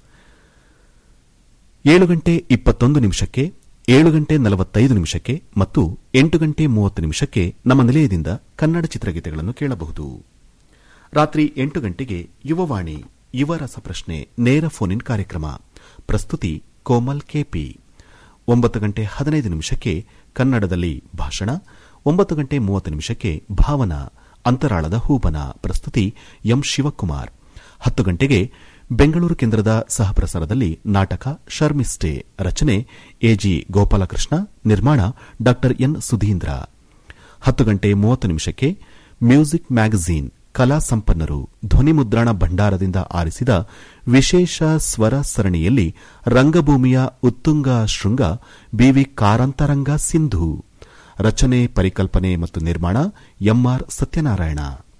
ಏಳು ಗಂಟೆ ಇಪ್ಪತ್ತೊಂದು ನಿಮಿಷಕ್ಕೆ ಏಳು ಗಂಟೆ ನಲವತ್ತೈದು ನಿಮಿಷಕ್ಕೆ ಮತ್ತು ಎಂಟು ಗಂಟೆ ಮೂವತ್ತು ನಿಮಿಷಕ್ಕೆ ನಮ್ಮ ನಿಲಯದಿಂದ ಕನ್ನಡ ಚಿತ್ರಗೀತೆಗಳನ್ನು ಕೇಳಬಹುದು ರಾತ್ರಿ ಎಂಟು ಗಂಟೆಗೆ ಯುವವಾಣಿ ಯುವ ರಸಪ್ರಶ್ನೆ ನೇರ ಫೋನ್ ಇನ್ ಕಾರ್ಯಕ್ರಮ ಪ್ರಸ್ತುತಿ ಕೋಮಲ್ ಕೆಪಿ ಒಂಬತ್ತು ಗಂಟೆ ಹದಿನೈದು ನಿಮಿಷಕ್ಕೆ ಕನ್ನಡದಲ್ಲಿ ಭಾಷಣ ಒಂಬತ್ತು ಗಂಟೆ ಮೂವತ್ತು ನಿಮಿಷಕ್ಕೆ ಭಾವನಾ ಅಂತರಾಳದ ಹೂಬನ ಪ್ರಸ್ತುತಿ ಎಂ ಶಿವಕುಮಾರ್ ಹತ್ತು ಗಂಟೆಗೆ ಬೆಂಗಳೂರು ಕೇಂದ್ರದ ಸಹಪ್ರಸಾರದಲ್ಲಿ ನಾಟಕ ಶರ್ಮಿಸ್ಟೆ ರಚನೆ ಎಜಿ ಗೋಪಾಲಕೃಷ್ಣ ನಿರ್ಮಾಣ ಡಾ ಎನ್ ಸುಧೀಂದ್ರ ಹತ್ತು ಗಂಟೆ ಮೂವತ್ತು ನಿಮಿಷಕ್ಕೆ ಮ್ಯೂಸಿಕ್ ಮ್ಯಾಗಝೀನ್ ಕಲಾ ಸಂಪನ್ನರು ಧ್ವನಿ ಮುದ್ರಣ ಭಂಡಾರದಿಂದ ಆರಿಸಿದ ವಿಶೇಷ ಸ್ವರ ಸರಣಿಯಲ್ಲಿ ರಂಗಭೂಮಿಯ ಉತ್ತುಂಗ ಶೃಂಗ ಬಿವಿ ಕಾರಂತರಂಗ ಸಿಂಧು ರಚನೆ ಪರಿಕಲ್ಪನೆ ಮತ್ತು ನಿರ್ಮಾಣ ಎಂಆರ್ ಸತ್ಯನಾರಾಯಣ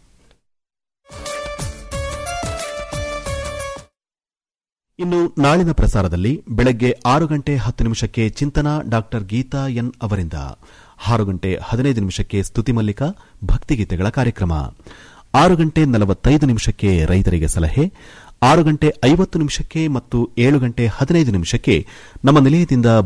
ಇನ್ನು ನಾಳಿನ ಪ್ರಸಾರದಲ್ಲಿ ಬೆಳಗ್ಗೆ ಆರು ಗಂಟೆ ಹತ್ತು ನಿಮಿಷಕ್ಕೆ ಚಿಂತನ ಡಾಕ್ಟರ್ ಗೀತಾ ಎನ್ ಅವರಿಂದ ಆರು ಗಂಟೆ ಹದಿನೈದು ನಿಮಿಷಕ್ಕೆ ಸ್ತುತಿ ಮಲ್ಲಿಕ ಭಕ್ತಿಗೀತೆಗಳ ಕಾರ್ಯಕ್ರಮ ಆರು ಗಂಟೆ ನಲವತ್ತೈದು ನಿಮಿಷಕ್ಕೆ ರೈತರಿಗೆ ಸಲಹೆ ಆರು ಗಂಟೆ ಐವತ್ತು ನಿಮಿಷಕ್ಕೆ ಮತ್ತು ಏಳು ಗಂಟೆ ಹದಿನೈದು ನಿಮಿಷಕ್ಕೆ ನಮ್ಮ ನಿಲಯದಿಂದ